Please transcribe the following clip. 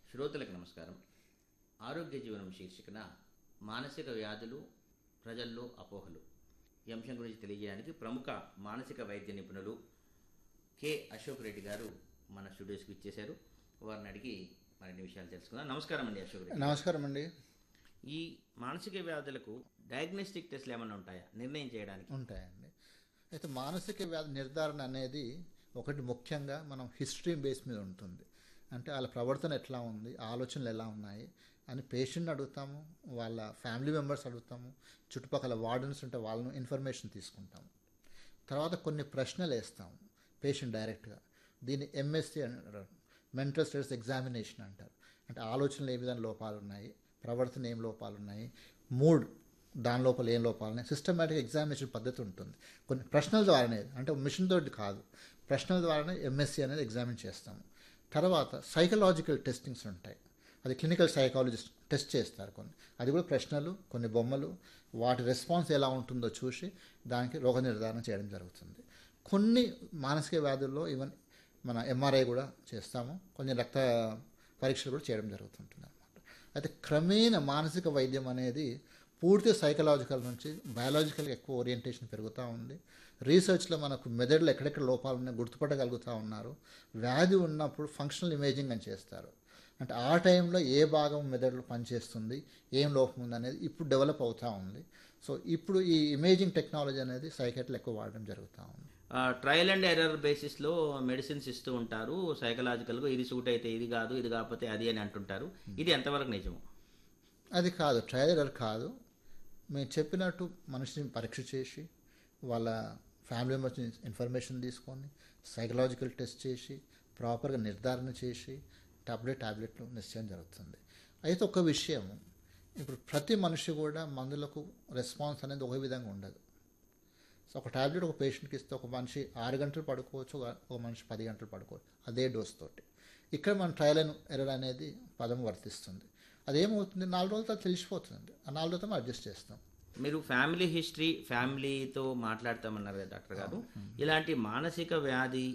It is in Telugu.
శ్రోతలకు నమస్కారం ఆరోగ్య జీవనం శీర్షికన మానసిక వ్యాధులు ప్రజల్లో అపోహలు ఈ అంశం గురించి తెలియజేయడానికి ప్రముఖ మానసిక వైద్య నిపుణులు కె అశోక్ రెడ్డి గారు మన స్టూడియోస్కి ఇచ్చేశారు వారిని అడిగి మరిన్ని విషయాలు తెలుసుకుందాం నమస్కారం అండి అశోక్ రెడ్డి నమస్కారం అండి ఈ మానసిక వ్యాధులకు డయాగ్నోస్టిక్ టెస్ట్లు ఏమైనా ఉంటాయా నిర్ణయం చేయడానికి ఉంటాయండి అయితే మానసిక వ్యాధి నిర్ధారణ అనేది ఒకటి ముఖ్యంగా మనం హిస్టరీ బేస్ మీద ఉంటుంది అంటే వాళ్ళ ప్రవర్తన ఎట్లా ఉంది ఆలోచనలు ఎలా ఉన్నాయి అని పేషెంట్ని అడుగుతాము వాళ్ళ ఫ్యామిలీ మెంబర్స్ అడుగుతాము చుట్టుపక్కల వార్డెన్స్ ఉంటే వాళ్ళను ఇన్ఫర్మేషన్ తీసుకుంటాము తర్వాత కొన్ని ప్రశ్నలు వేస్తాము పేషెంట్ డైరెక్ట్గా దీన్ని ఎంఎస్సి అంటారు మెంటల్ స్టేటస్ ఎగ్జామినేషన్ అంటారు అంటే ఆలోచనలు ఏ విధంగా లోపాలు ఉన్నాయి ప్రవర్తన ఏం లోపాలు ఉన్నాయి మూడ్ దాని లోపల ఏం లోపాలు ఉన్నాయి సిస్టమేటిక్ ఎగ్జామినేషన్ పద్ధతి ఉంటుంది కొన్ని ప్రశ్నల ద్వారానే అంటే మిషన్ తోటి కాదు ప్రశ్నల ద్వారానే ఎంఎస్సి అనేది ఎగ్జామిన్ చేస్తాము తర్వాత సైకలాజికల్ టెస్టింగ్స్ ఉంటాయి అది క్లినికల్ సైకాలజిస్ట్ టెస్ట్ చేస్తారు కొన్ని అది కూడా ప్రశ్నలు కొన్ని బొమ్మలు వాటి రెస్పాన్స్ ఎలా ఉంటుందో చూసి దానికి రోగ నిర్ధారణ చేయడం జరుగుతుంది కొన్ని మానసిక వ్యాధుల్లో ఈవెన్ మన ఎంఆర్ఐ కూడా చేస్తాము కొన్ని రక్త పరీక్షలు కూడా చేయడం జరుగుతుంటుంది అనమాట అయితే క్రమేణ మానసిక వైద్యం అనేది పూర్తి సైకలాజికల్ నుంచి బయాలజికల్ ఎక్కువ ఓరియంటేషన్ పెరుగుతూ ఉంది రీసెర్చ్లో మనకు మెదడులో ఎక్కడెక్కడ లోపాలు ఉన్నాయి గుర్తుపట్టగలుగుతూ ఉన్నారు వ్యాధి ఉన్నప్పుడు ఫంక్షనల్ ఇమేజింగ్ అని చేస్తారు అంటే ఆ టైంలో ఏ భాగం మెదడులో పనిచేస్తుంది ఏం లోపం ఉంది అనేది ఇప్పుడు డెవలప్ అవుతూ ఉంది సో ఇప్పుడు ఈ ఇమేజింగ్ టెక్నాలజీ అనేది సైకెట్లు ఎక్కువ వాడడం జరుగుతూ ఉంది ట్రయల్ అండ్ ఎర్రర్ బేసిస్లో మెడిసిన్స్ ఇస్తూ ఉంటారు సైకలాజికల్గా ఇది సూట్ అయితే ఇది కాదు ఇది కాకపోతే అది అని అంటుంటారు ఇది ఎంతవరకు నిజము అది కాదు ట్రయల్ ఎర్రర్ కాదు మేము చెప్పినట్టు మనిషిని పరీక్ష చేసి వాళ్ళ ఫ్యామిలీ మెంబర్స్ ఇన్ఫర్మేషన్ తీసుకొని సైకలాజికల్ టెస్ట్ చేసి ప్రాపర్గా నిర్ధారణ చేసి టాబ్లెట్ టాబ్లెట్లు నిశ్చయం జరుగుతుంది అయితే ఒక విషయం ఇప్పుడు ప్రతి మనిషి కూడా మందులకు రెస్పాన్స్ అనేది ఒక విధంగా ఉండదు సో ఒక టాబ్లెట్ ఒక పేషెంట్కి ఇస్తే ఒక మనిషి ఆరు గంటలు పడుకోవచ్చు ఒక- ఒక మనిషి పది గంటలు పడుకోవచ్చు అదే డోస్ తోటి ఇక్కడ మన ట్రయల్ అండ్ ఎర్రర్ అనేది పదం వర్తిస్తుంది అదేమవుతుంది నాలుగు రోజులతో తెలిసిపోతుంది ఆ నాలుగు రోజులతో మనం అడ్జస్ట్ చేస్తాం మీరు ఫ్యామిలీ హిస్టరీ ఫ్యామిలీతో మాట్లాడతామన్నారు కదా డాక్టర్ గారు ఇలాంటి మానసిక వ్యాధి